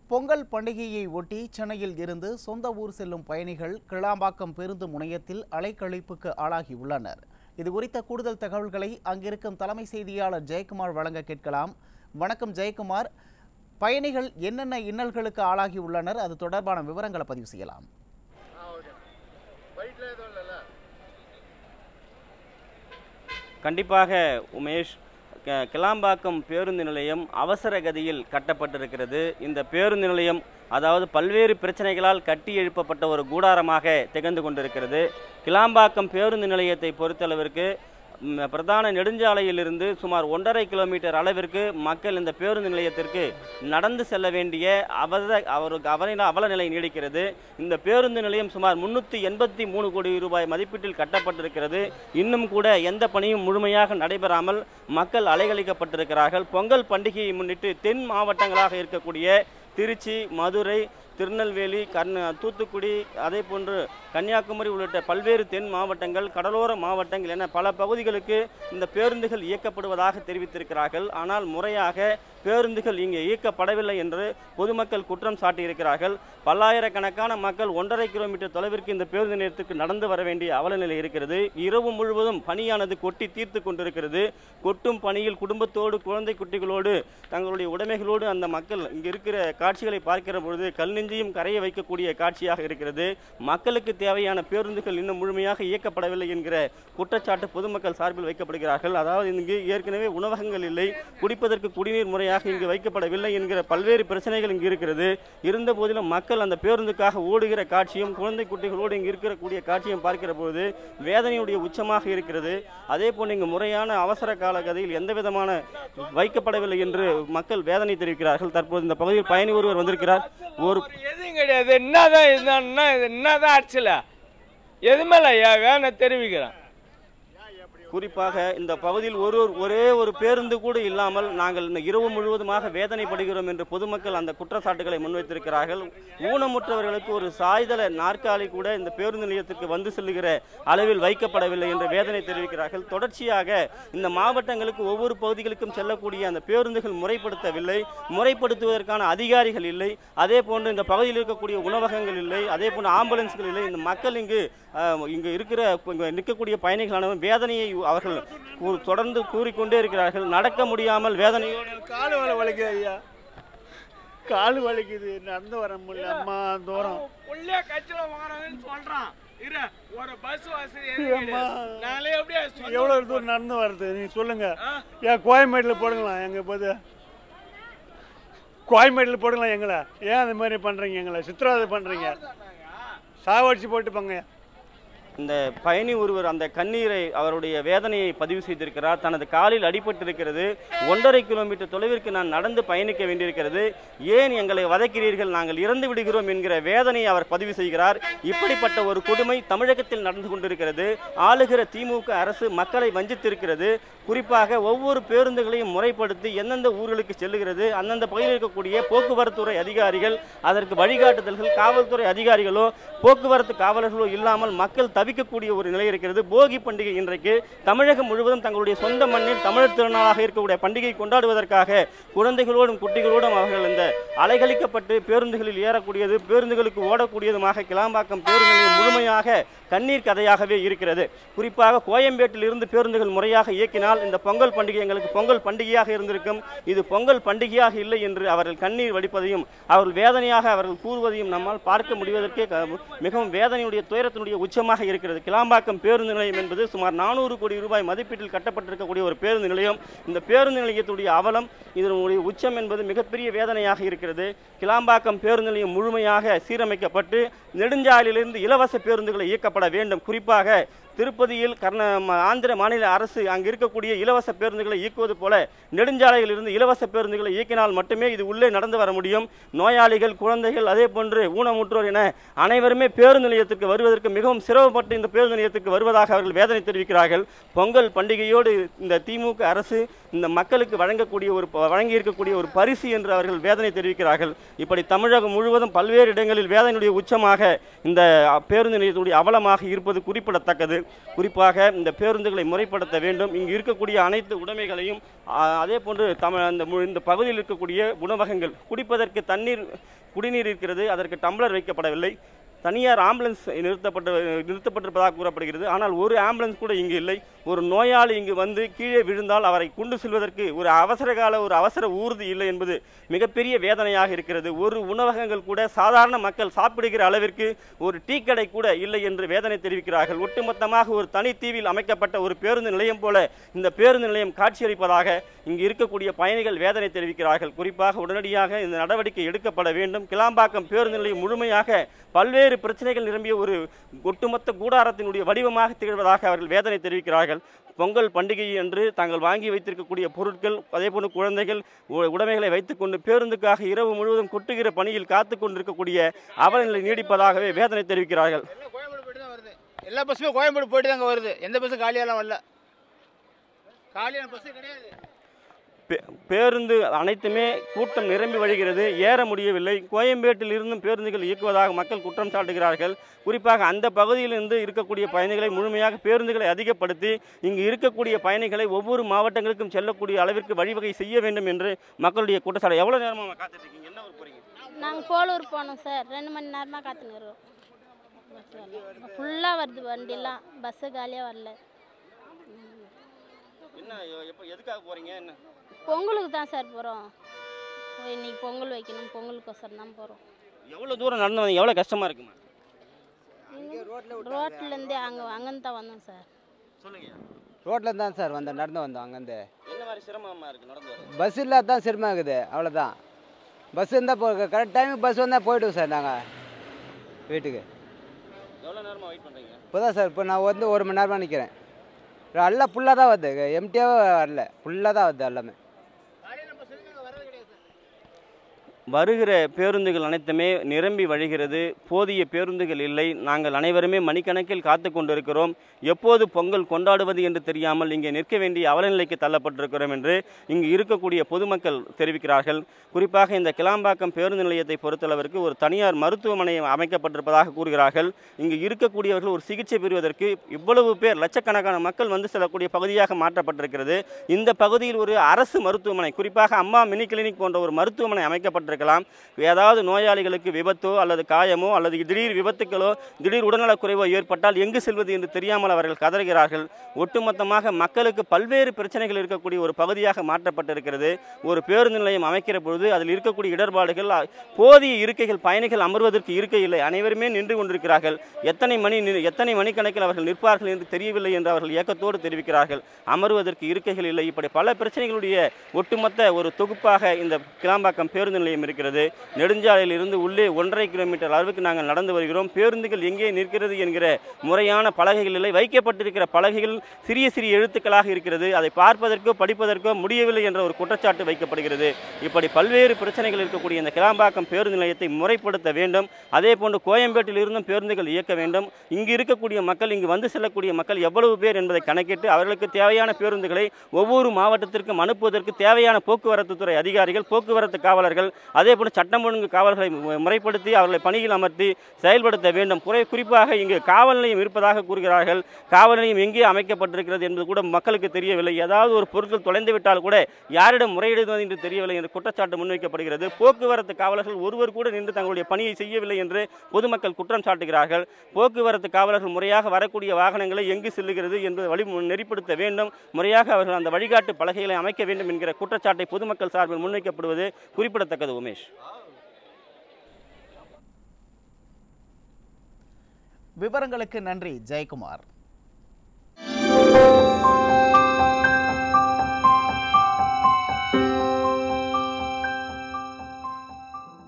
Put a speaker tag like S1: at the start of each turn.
S1: பொங்கல் பண்டிகையை ஒட்டி சென்னையில் இருந்து சொந்த ஊர் செல்லும் பயணிகள் கிளாம்பாக்கம் பேருந்து முனையத்தில் அலைக்கழிப்புக்கு ஆளாகியுள்ளனர் இது குறித்த கூடுதல் தகவல்களை அங்கிருக்கும் தலைமை செய்தியாளர் ஜெயக்குமார் வழங்க கேட்கலாம் வணக்கம் ஜெயக்குமார் பயணிகள் என்னென்ன இன்னல்களுக்கு ஆளாகியுள்ளனர் அது தொடர்பான விவரங்களை பதிவு செய்யலாம்
S2: கண்டிப்பாக உமேஷ் க- கிளாம்பாக்கம் பேருந்து நிலையம் அவசர கதியில் கட்டப்பட்டிருக்கிறது இந்த பேருந்து நிலையம் அதாவது பல்வேறு பிரச்சனைகளால் கட்டி எழுப்பப்பட்ட ஒரு கூடாரமாக திகழ்ந்து கொண்டிருக்கிறது கிளாம்பாக்கம் பேருந்து நிலையத்தை பொறுத்தளவிற்கு ம், பிரதான நெடுஞ்சாலையிலிருந்து சுமார் ஒன்றரை கிலோமீட்டர் அளவிற்கு மக்கள் இந்த பேருந்து நிலையத்திற்கு நடந்து செல்ல வேண்டிய அவத அவருக்கு அவல அவல நிலை நீடிக்கிறது இந்த பேருந்து நிலையம் சுமார் முன்னூற்றி எண்பத்தி மூணு கோடி ரூபாய் மதிப்பீட்டில் கட்டப்பட்டிருக்கிறது இன்னும் கூட எந்த பணியும் முழுமையாக நடைபெறாமல் மக்கள் அலைகழிக்கப்பட்டிருக்கிறார்கள் பொங்கல் பண்டிகையை முன்னிட்டு தென் மாவட்டங்களாக இருக்கக்கூடிய திருச்சி மதுரை திருநெல்வேலி கர்ண தூத்துக்குடி அதே போன்று கன்னியாகுமரி உள்ளிட்ட பல்வேறு தென் மாவட்டங்கள் கடலோர மாவட்டங்கள் என பல பகுதிகளுக்கு இந்த பேருந்துகள் இயக்கப்படுவதாக தெரிவித்திருக்கிறார்கள் ஆனால் முறையாக பேருந்துகள் இங்கே இயக்கப்படவில்லை என்று பொதுமக்கள் குற்றம் சாட்டியிருக்கிறார்கள் பல்லாயிரக்கணக்கான மக்கள் ஒன்றரை கிலோமீட்டர் தொலைவிற்கு இந்த பேருந்து நிலையத்துக்கு நடந்து வர வேண்டிய அவலநிலை இருக்கிறது இரவு முழுவதும் பணியானது கொட்டி தீர்த்து கொண்டிருக்கிறது கொட்டும் பணியில் குடும்பத்தோடு குழந்தை குட்டிகளோடு தங்களுடைய உடைமைகளோடு அந்த மக்கள் இங்கு இருக்கிற காட்சிகளை பார்க்கிற பொழுது கல் நெஞ்சையும் கரைய வைக்கக்கூடிய காட்சியாக இருக்கிறது மக்களுக்கு தேவையான பேருந்துகள் இன்னும் முழுமையாக இயக்கப்படவில்லை என்கிற குற்றச்சாட்டு பொதுமக்கள் சார்பில் வைக்கப்படுகிறார்கள் அதாவது இங்கு ஏற்கனவே உணவகங்கள் இல்லை குடிப்பதற்கு குடிநீர் முறையாக இங்கு வைக்கப்படவில்லை என்கிற பல்வேறு பிரச்சனைகள் இங்கு இருக்கிறது இருந்த போதிலும் மக்கள் அந்த பேருந்துக்காக ஓடுகிற காட்சியும் குழந்தை குட்டிகளோடு இங்கு இருக்கக்கூடிய காட்சியும் பார்க்கிற பொழுது வேதனையுடைய உச்சமாக இருக்கிறது அதே போன்று இங்கு முறையான அவசர கால கதையில் எந்த விதமான வைக்கப்படவில்லை என்று மக்கள் வேதனை தெரிவிக்கிறார்கள் தற்போது இந்த பகுதியில் பயணி ஒருவர் வந்திருக்கிறார் ஒரு
S3: எதுவும் கிடையாது என்னதான் இதுதான் இது என்னதான் அடிச்சல எதுவுமே இல்லை ஐயா வேண தெரிவிக்கிறேன்
S2: குறிப்பாக இந்த பகுதியில் ஒரு ஒரு- ஒரே ஒரு பேருந்து கூட இல்லாமல் நாங்கள் இந்த இரவு முழுவதுமாக வேதனைப்படுகிறோம் என்று பொதுமக்கள் அந்த குற்றச்சாட்டுகளை முன்வைத்திருக்கிறார்கள் ஊனமுற்றவர்களுக்கு ஒரு சாய்தள நாற்காலி கூட இந்த பேருந்து நிலையத்திற்கு வந்து செல்லுகிற அளவில் வைக்கப்படவில்லை என்று வேதனை தெரிவிக்கிறார்கள் தொடர்ச்சியாக இந்த மாவட்டங்களுக்கு ஒவ்வொரு பகுதிகளுக்கும் செல்லக்கூடிய அந்த பேருந்துகள் முறைப்படுத்தவில்லை முறைப்படுத்துவதற்கான அதிகாரிகள் இல்லை அதே போன்று இந்த பகுதியில் இருக்கக்கூடிய உணவகங்கள் இல்லை அதே போன்று ஆம்புலன்ஸ்கள் இல்லை இந்த மக்கள் இங்கு அஹ், இங்கு இருக்கிற இங்கு நிற்கக்கூடிய பயணிகளான வேதனையை அவர்கள் கூ- தொடர்ந்து கூறிக்கொண்டே இருக்கிறார்கள் நடக்க முடியாமல் வேதனையோடு
S4: கால் வலி வலிக்குது ஐயா கால் வலிக்குது நடந்து வர முடியல அம்மா தூரம்
S3: உள்ளே கட்சியில வாங்கன்னு சொல்றான் இரு ஒரு பஸ் வசதி
S4: அம்மா.
S3: நாளே அப்படியே
S4: எவ்வளோ தூரம் நடந்து வர்றது நீ சொல்லுங்க ஏன் கோயம்பேட்டில் போடுங்களா எங்க போது கோயம்பேட்டில் போடுங்களா எங்களை ஏன் அந்த மாதிரி பண்றீங்க எங்களை சித்திரவதை பண்றீங்க சாவடிச்சு போட்டு போங்க
S2: இந்த பயணி ஒருவர் அந்த கண்ணீரை அவருடைய வேதனையை பதிவு செய்திருக்கிறார் தனது காலில் அடிபட்டிருக்கிறது ஒன்றரை கிலோமீட்டர் தொலைவிற்கு நான் நடந்து பயணிக்க வேண்டியிருக்கிறது ஏன் எங்களை வதைக்கிறீர்கள் நாங்கள் இறந்து விடுகிறோம் என்கிற வேதனையை அவர் பதிவு செய்கிறார் இப்படிப்பட்ட ஒரு கொடுமை தமிழகத்தில் நடந்து கொண்டிருக்கிறது ஆளுகிற திமுக அரசு மக்களை வஞ்சித்திருக்கிறது குறிப்பாக ஒவ்வொரு பேருந்துகளையும் முறைப்படுத்தி எந்தெந்த ஊர்களுக்கு செல்லுகிறது அந்தந்த பகுதியில் இருக்கக்கூடிய போக்குவரத்துறை அதிகாரிகள் அதற்கு வழிகாட்டுதல்கள் காவல்துறை அதிகாரிகளோ போக்குவரத்து காவலர்களோ இல்லாமல் மக்கள் தவிக்கக்கூடிய ஒரு நிலை இருக்கிறது போகி பண்டிகை இன்றைக்கு தமிழகம் முழுவதும் தங்களுடைய சொந்த மண்ணில் தமிழர் திருநாளாக இருக்கக்கூடிய பண்டிகை கொண்டாடுவதற்காக குழந்தைகளோடும் குட்டிகளோடும் அவர்கள் இந்த அலைகழிக்கப்பட்டு பேருந்துகளில் ஏறக்கூடியது பேருந்துகளுக்கு ஓடக்கூடியதுமாக கிளாம்பாக்கம் பேருந்து நிலையம் முழுமையாக கண்ணீர் கதையாகவே இருக்கிறது குறிப்பாக கோயம்பேட்டில் இருந்து பேருந்துகள் முறையாக இயக்கினால் இந்த பொங்கல் பண்டிகை எங்களுக்கு பொங்கல் பண்டிகையாக இருந்திருக்கும் இது பொங்கல் பண்டிகையாக இல்லை என்று அவர்கள் கண்ணீர் வடிப்பதையும் அவர்கள் வேதனையாக அவர்கள் கூறுவதையும் நம்மால் பார்க்க முடிவதற்கே க- மிகவும் வேதனையுடைய துயரத்தினுடைய உச்சமாக இருக்கிறது கிளாம்பாக்கம் பேருந்து நிலையம் என்பது சுமார் நானூறு கோடி ரூபாய் மதிப்பீட்டில் கட்டப்பட்டிருக்கக்கூடிய ஒரு பேருந்து நிலையம் இந்த பேருந்து நிலையத்துடைய அவலம் இதனுடைய உச்சம் என்பது மிகப்பெரிய வேதனையாக இருக்கிறது கிளாம்பாக்கம் பேருந்து நிலையம் முழுமையாக சீரமைக்கப்பட்டு நெடுஞ்சாலையிலிருந்து இலவச பேருந்துகளை இயக்கப்பட வேண்டும் குறிப்பாக திருப்பதியில் கர்ந ம- ஆந்திர மாநில அரசு அங்கு இருக்கக்கூடிய இலவச பேருந்துகளை இயக்குவது போல நெடுஞ்சாலையிலிருந்து இலவச பேருந்துகளை இயக்கினால் மட்டுமே இது உள்ளே நடந்து வர முடியும் நோயாளிகள் குழந்தைகள் அதே போன்று ஊனமுற்றோர் என அனைவருமே பேருந்து நிலையத்திற்கு வருவதற்கு மிகவும் சிரமப்பட்டு இந்த பேருந்து நிலையத்திற்கு வருவதாக அவர்கள் வேதனை தெரிவிக்கிறார்கள் பொங்கல் பண்டிகையோடு இந்த திமுக அரசு இந்த மக்களுக்கு வழங்கக்கூடிய ஒரு ப- வழங்கி இருக்கக்கூடிய ஒரு பரிசு என்று அவர்கள் வேதனை தெரிவிக்கிறார்கள் இப்படி தமிழகம் முழுவதும் பல்வேறு இடங்களில் வேதனையுடைய உச்சமாக இந்த அ, பேருந்து நிலையத்துடைய அவலமாக இருப்பது குறிப்பிடத்தக்கது குறிப்பாக இந்த பேருந்துகளை முறைப்படுத்த வேண்டும் இங்கு இருக்கக்கூடிய அனைத்து உடைமைகளையும் ஆ, அதே போன்று தமிழ் அந்த மு- இந்த பகுதியில் இருக்கக்கூடிய உணவகங்கள் குடிப்பதற்கு தண்ணீர் குடிநீர் இருக்கிறது அதற்கு டம்ளர் வைக்கப்படவில்லை தனியார் ஆம்புலன்ஸ் நிறுத்தப்பட்டு நிறுத்தப்பட்டிருப்பதாக கூறப்படுகிறது ஆனால் ஒரு ஆம்புலன்ஸ் கூட இங்கு இல்லை ஒரு நோயாளி இங்கு வந்து கீழே விழுந்தால் அவரை கொண்டு செல்வதற்கு ஒரு அவசர கால ஒரு அவசர ஊர்தி இல்லை என்பது மிகப்பெரிய வேதனையாக இருக்கிறது ஒரு உணவகங்கள் கூட சாதாரண மக்கள் சாப்பிடுகிற அளவிற்கு ஒரு டீ கடை கூட இல்லை என்று வேதனை தெரிவிக்கிறார்கள் ஒட்டுமொத்தமாக ஒரு தனி தீவில் அமைக்கப்பட்ட ஒரு பேருந்து நிலையம் போல இந்த பேருந்து நிலையம் காட்சியளிப்பதாக இங்கு இருக்கக்கூடிய பயணிகள் வேதனை தெரிவிக்கிறார்கள் குறிப்பாக உடனடியாக இந்த நடவடிக்கை எடுக்கப்பட வேண்டும் கிளாம்பாக்கம் பேருந்து நிலையம் முழுமையாக பல்வேறு பிரச்சனைகள் நிரம்பிய ஒரு ஒட்டுமொத்த கூடாரத்தினுடைய வடிவமாக திகழ்வதாக அவர்கள் வேதனை தெரிவிக்கிறார்கள் பொங்கல் பண்டிகை என்று தாங்கள் வாங்கி வைத்திருக்கக்கூடிய பொருட்கள் அதேபோன்று குழந்தைகள் உ- உடைமைகளை வைத்துக்கொண்டு பேருந்துக்காக இரவு முழுவதும் கொட்டுகிற பணியில் காத்து கொண்டிருக்கக்கூடிய அவலநிலை நீடிப்பதாகவே வேதனை தெரிவிக்கிறார்கள்
S5: எல்லாம் கோயம்பேடு போயிட்டு தான் வருது எல்லா பஸ்ஸுமே கோயம்பேடு போயிட்டு தாங்க வருது எந்த பஸ்ஸும் காலியாலாம் வரல காலியான பஸ்ஸே கிடையாது
S2: பே- பேருந்து அனைத்துமே கூட்டம் நிரம்பி வழிகிறது ஏற முடியவில்லை கோயம்பேட்டில் இருந்தும் பேருந்துகள் இயக்குவதாக மக்கள் குற்றம் சாட்டுகிறார்கள் குறிப்பாக அந்த பகுதியிலிருந்து இருக்கக்கூடிய பயணிகளை முழுமையாக பேருந்துகளை அதிகப்படுத்தி இங்கு இருக்கக்கூடிய பயணிகளை ஒவ்வொரு மாவட்டங்களுக்கும் செல்லக்கூடிய அளவிற்கு வழிவகை செய்ய வேண்டும் என்று மக்களுடைய குற்றச்சாட்டு எவ்வளோ நேரமாக காத்துட்டு இருக்கீங்க என்ன ஊர் போறீங்க
S6: நாங்கள் போலூர் போனோம் சார் ரெண்டு மணி நேரமாக காத்துன்னு இருக்கோம் ஃபுல்லாக வருது வண்டிலாம் பஸ்ஸு காலியாக வரல
S2: என்ன எப்போ எதுக்காக போறீங்க என்ன
S6: பொங்கலுக்கு தான் சார் போகிறோம் இன்னைக்கு பொங்கல் வைக்கணும் பொங்கலுக்கோசரம் தான் போகிறோம்
S2: எவ்வளோ தூரம் நடந்து வந்தீங்க எவ்வளோ கஷ்டமா இருக்குமா
S6: ரோட்லேருந்தே அங்கே அங்கேருந்து தான் வந்தோம் சார்
S2: சொல்லுங்க
S7: ரோட்டில் தான் சார் வந்தோம் நடந்து வந்தோம் அங்கேருந்து
S2: என்ன மாதிரி சிரமமா இருக்கு நடந்து வர
S7: பஸ் இல்லாத தான் சிரமம் இருக்குது அவ்வளோதான் பஸ் இருந்தால் போ கரெக்ட் டைமுக்கு பஸ் வந்தால் போய்டுவோம் சார் நாங்கள் வீட்டுக்கு
S2: எவ்வளோ நேரமா வெயிட் பண்றீங்க
S7: இப்போ தான் சார் இப்போ நான் வந்து ஒரு மணி நேரமாக நிற்கிறேன் எல்லாம் ஃபுல்லாக தான் வருது எம்டியாவே வரல ஃபுல்லாக தான் வருது எல்லாமே
S2: வருகிற பேருந்துகள் அனைத்துமே நிரம்பி வழிகிறது போதிய பேருந்துகள் இல்லை நாங்கள் அனைவருமே மணிக்கணக்கில் காத்து கொண்டிருக்கிறோம் எப்போது பொங்கல் கொண்டாடுவது என்று தெரியாமல் இங்கே நிற்க வேண்டிய அவலநிலைக்கு தள்ளப்பட்டிருக்கிறோம் என்று இங்கு இருக்கக்கூடிய பொதுமக்கள் தெரிவிக்கிறார்கள் குறிப்பாக இந்த கிளாம்பாக்கம் பேருந்து நிலையத்தை பொறுத்தளவிற்கு ஒரு தனியார் மருத்துவமனை அமைக்கப்பட்டிருப்பதாக கூறுகிறார்கள் இங்கு இருக்கக்கூடியவர்கள் ஒரு சிகிச்சை பெறுவதற்கு இவ்வளவு பேர் லட்சக்கணக்கான மக்கள் வந்து செல்லக்கூடிய பகுதியாக மாற்றப்பட்டிருக்கிறது இந்த பகுதியில் ஒரு அரசு மருத்துவமனை குறிப்பாக அம்மா மினி கிளினிக் போன்ற ஒரு மருத்துவமனை அமைக்கப்பட்டிருக்கலாம் ஏதாவது நோயாளிகளுக்கு விபத்தோ அல்லது காயமோ அல்லது திடீர் விபத்துக்களோ திடீர் உடல்நலக் குறைவோ ஏற்பட்டால் எங்கு செல்வது என்று தெரியாமல் அவர்கள் கதறுகிறார்கள் ஒட்டுமொத்தமாக மக்களுக்கு பல்வேறு பிரச்சனைகள் இருக்கக்கூடிய ஒரு பகுதியாக மாற்றப்பட்டிருக்கிறது ஒரு பேருந்து நிலையம் அமைக்கிற பொழுது அதில் இருக்கக்கூடிய இடர்பாடுகள் அ- போதிய இருக்கைகள் பயணிகள் அமர்வதற்கு இருக்கை இல்லை அனைவருமே நின்று கொண்டிருக்கிறார்கள் எத்தனை மணி நி- எத்தனை மணிக்கணக்கில் அவர்கள் நிற்பார்கள் என்று தெரியவில்லை என்று அவர்கள் ஏக்கத்தோடு தெரிவிக்கிறார்கள் அமர்வதற்கு இருக்கைகள் இல்லை இப்படி பல பிரச்சனைகளுடைய ஒட்டுமொத்த ஒரு தொகுப்பாக இந்த கிளாம்பாக்கம் பேருந்து நிலையம் இருக்கிறது நெடுஞ்சாலையில் இருந்து உள்ளே ஒன்றரை கிலோமீட்டர் அளவுக்கு நாங்கள் நடந்து வருகிறோம் பேருந்துகள் எங்கே நிற்கிறது என்கிற முறையான பலகைகள் இல்லை வைக்கப்பட்டிருக்கிற பலகைகள் சிறிய சிறிய எழுத்துக்களாக இருக்கிறது அதை பார்ப்பதற்கோ படிப்பதற்கோ முடியவில்லை என்ற ஒரு குற்றச்சாட்டு வைக்கப்படுகிறது இப்படி பல்வேறு பிரச்சனைகள் இருக்கக்கூடிய இந்த கிளாம்பாக்கம் பேருந்து நிலையத்தை முறைப்படுத்த வேண்டும் அதே போன்று கோயம்பேட்டில் இருந்தும் பேருந்துகள் இயக்க வேண்டும் இங்கு இருக்கக்கூடிய மக்கள் இங்கு வந்து செல்லக்கூடிய மக்கள் எவ்வளவு பேர் என்பதை கணக்கிட்டு அவர்களுக்கு தேவையான பேருந்துகளை ஒவ்வொரு மாவட்டத்திற்கும் அனுப்புவதற்கு தேவையான போக்குவரத்து துறை அதிகாரிகள் போக்குவரத்து காவலர்கள் அதே போன்று சட்டம் ஒழுங்கு காவலர்களை மு- முறைப்படுத்தி அவர்களை பணியில் அமர்த்தி செயல்படுத்த வேண்டும் குறை குறிப்பாக இங்கு காவல் நிலையம் இருப்பதாக கூறுகிறார்கள் காவல் நிலையம் எங்கே அமைக்கப்பட்டிருக்கிறது என்பது கூட மக்களுக்கு தெரியவில்லை ஏதாவது ஒரு பொருட்கள் தொலைந்து விட்டால் கூட யாரிடம் முறையிடுவது என்று தெரியவில்லை என்று குற்றச்சாட்டு முன்வைக்கப்படுகிறது போக்குவரத்து காவலர்கள் ஒருவர் கூட நின்று தங்களுடைய பணியை செய்யவில்லை என்று பொதுமக்கள் குற்றம் சாட்டுகிறார்கள் போக்குவரத்து காவலர்கள் முறையாக வரக்கூடிய வாகனங்களை எங்கு செல்லுகிறது என்பதை வழி நெறிப்படுத்த வேண்டும் முறையாக அவர்கள் அந்த வழிகாட்டு பலகைகளை அமைக்க வேண்டும் என்கிற குற்றச்சாட்டை பொதுமக்கள் சார்பில் முன்வைக்கப்படுவது குறிப்பிடத்தக்கது உமேஷ்
S1: விவரங்களுக்கு நன்றி ஜெயக்குமார்